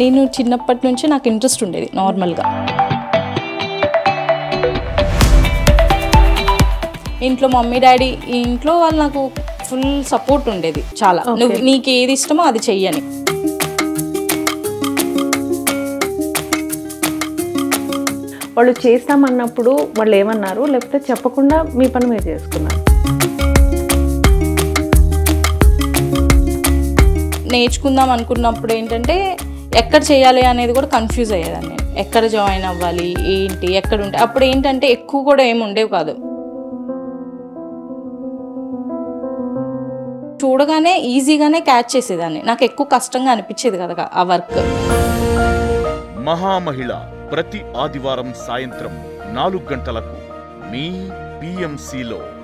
నేను చిన్నప్పటి నుంచి నాకు ఇంట్రెస్ట్ ఉండేది నార్మల్గా ఇంట్లో మమ్మీ డాడీ ఈ ఇంట్లో వాళ్ళు నాకు ఫుల్ సపోర్ట్ ఉండేది చాలా నువ్వు నీకు ఏది ఇష్టమో అది చెయ్యని వాళ్ళు చేస్తామన్నప్పుడు వాళ్ళు ఏమన్నారు లేకపోతే చెప్పకుండా మీ పని మీరు చేసుకున్నారు నేర్చుకుందాం అనుకున్నప్పుడు ఏంటంటే ఎక్కడ చేయాలి అనేది కూడా కన్ఫ్యూజ్ అయ్యేదాన్ని నేను ఎక్కడ జాయిన్ అవ్వాలి ఏంటి ఎక్కడ ఉంటే అప్పుడు ఏంటంటే ఎక్కువ కూడా ఏమి ఉండేవి కాదు చూడగానే ఈజీగానే క్యాచ్ చేసేదాన్ని నాకు ఎక్కువ కష్టంగా అనిపించేది కదా ఆ వర్క్ మహామహిళ ప్రతి ఆదివారం సాయంత్రం నాలుగు గంటలకు మీ పిఎంసిలో